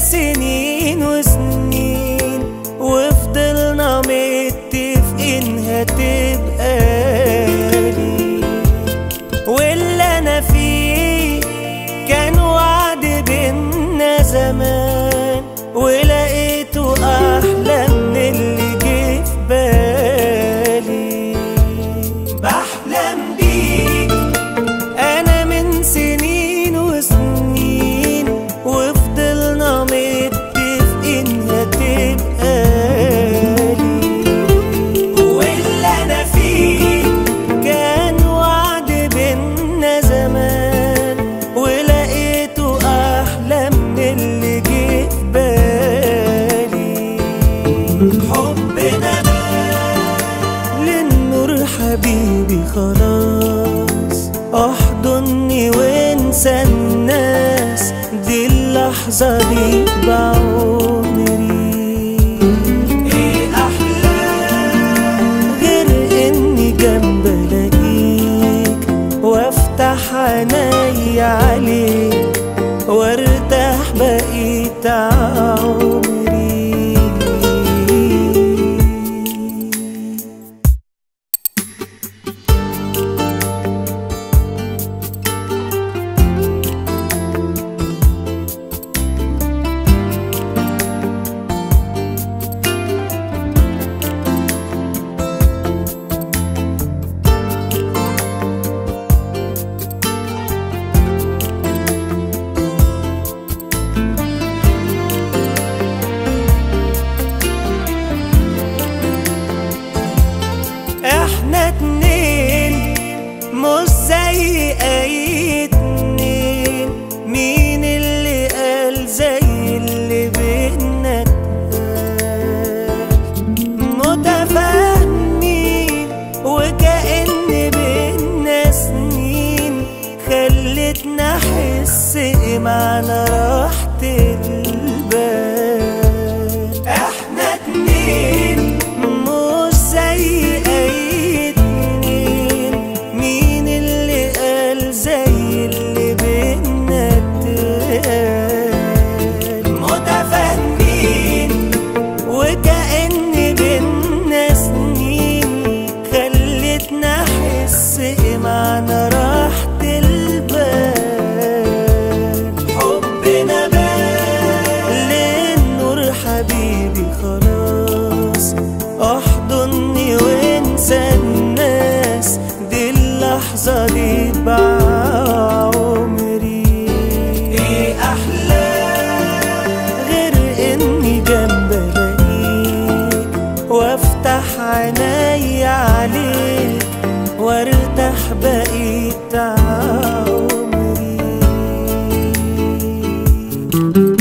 سنين وسنين وفضلنا متفقين هتبقى لي واللي انا فيه كان وعد بينا زمان ولقيته احلى من اللي جه في بالي بحلم بيك انا من سنين وسنين وفضلنا متفقين هتبقى لي واللي انا فيه كان وعد بينا زمان ولقيته احلى من اللي جه في بالي حبنا للنور حبيبي خلاص احضني وانسى الناس دي اللحظة دي بعمري ايه احلى غير اني جنب الاقيك وافتح عيني عليك وارتاح بقيت عمري احنا اتنين مش زي اي اتنين مين اللي قال زي اللي بينا اتقال متفاهمين وكأن بينا سنين خلتنا احس ايه معنى راحة البال احنا اتنين مش زي اي اتنين مين اللي قال زي اللي بينا اتقال متفاهمين وكأن بينا سنين خلتنا احس ايه معنى راحة البال حبنا بال للنور حبيبي خلاص احضني وانسى الناس دي اللحظة دي بعمري ايه احلى غير اني جنب الاقيك وافتح عيني عليك وارتاح بقيت عمري